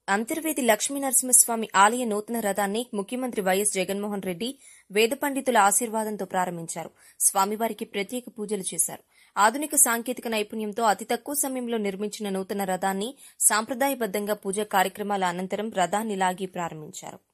అంతర్వేది లక్ష్మీ నరసింహస్వామి ఆలయ నూతన రథాన్ని ముఖ్యమంత్రి వైఎస్ జగన్మోహన్ రెడ్డి వేద పండితుల ఆశీర్వాదంతో ప్రారంభించారు స్వామివారికి ప్రత్యేక పూజలు చేశారు ఆధునిక సాంకేతిక నైపుణ్యంతో అతి తక్కువ సమయంలో నిర్మించిన నూతన రథాన్ని సాంప్రదాయబద్దంగా పూజా కార్యక్రమాల అనంతరం రథాన్ని లాగి ప్రారంభించారు